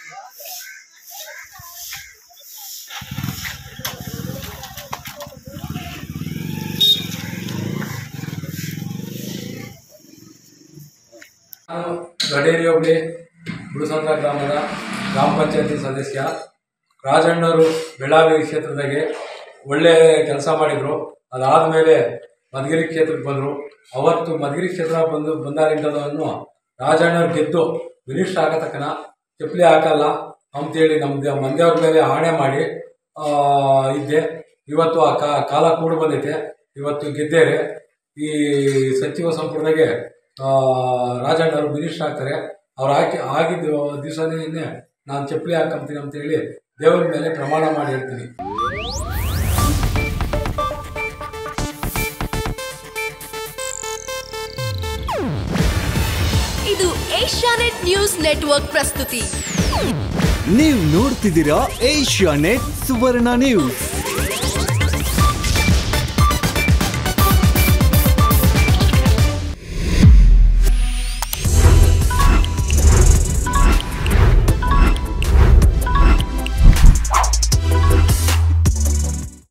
ನಾನು ಗಡೇರಿ ಹೋಬಳಿ ಬುಡಸಂದ್ರ ಗ್ರಾಮದ ಗ್ರಾಮ ಪಂಚಾಯತಿ ಸದಸ್ಯ ರಾಜಣ್ಣವರು ಬೆಳಗಾವಿ ಕ್ಷೇತ್ರದಾಗೆ ಒಳ್ಳೆ ಕೆಲಸ ಮಾಡಿದರು ಅದಾದಮೇಲೆ ಮಧುಗಿರಿ ಕ್ಷೇತ್ರಕ್ಕೆ ಬಂದರು ಅವತ್ತು ಮಧುಗಿರಿ ಕ್ಷೇತ್ರ ಬಂದು ಬಂದಾಗಿಂಟದವನ್ನು ರಾಜಣ್ಣವ್ರು ಗೆದ್ದು ಮಿನಿಸ್ಟರ್ ಆಗೋ ತಕ್ಕನ ಚಪ್ಪಲಿ ಹಾಕಲ್ಲ ಅಂತೇಳಿ ನಮ್ದು ಮಂದಿಯವ್ರ ಮೇಲೆ ಆಣೆ ಮಾಡಿ ಆ, ಇದ್ದೆ ಇವತ್ತು ಆ ಕಾ- ಕಾಲ ಕೂಡು ಬಂದೈತೆ ಇವತ್ತು ಗೆದ್ದೇರೆ ಈ ಸಚಿವ ಸಂಪುಟದಾಗೆ ಆ, ರಾಜಣ್ಣವರು ಮಿನಿಸ್ಟರ್ ಆಗ್ತಾರೆ ಅವ್ರು ಹಾಕಿ ಆಗಿದ್ದು ದಿವಸನೇ ನಾನು ಚಪ್ಪಲಿ ಹಾಕಂತೀನಿ ಅಂತೇಳಿ ದೇವರ ಮೇಲೆ ಪ್ರಮಾಣ ಮಾಡಿ ಹೇಳ್ತೀನಿ ಇದು ಏಷ್ಯಾನೆಟ್ ನ್ಯೂಸ್ ನೆಟ್ವರ್ಕ್ ಪ್ರಸ್ತುತಿ ನೀವು ನೋಡ್ತಿದ್ದೀರಾ ಏಷ್ಯಾ ನೆಟ್ ಸುವರ್ಣ ನ್ಯೂಸ್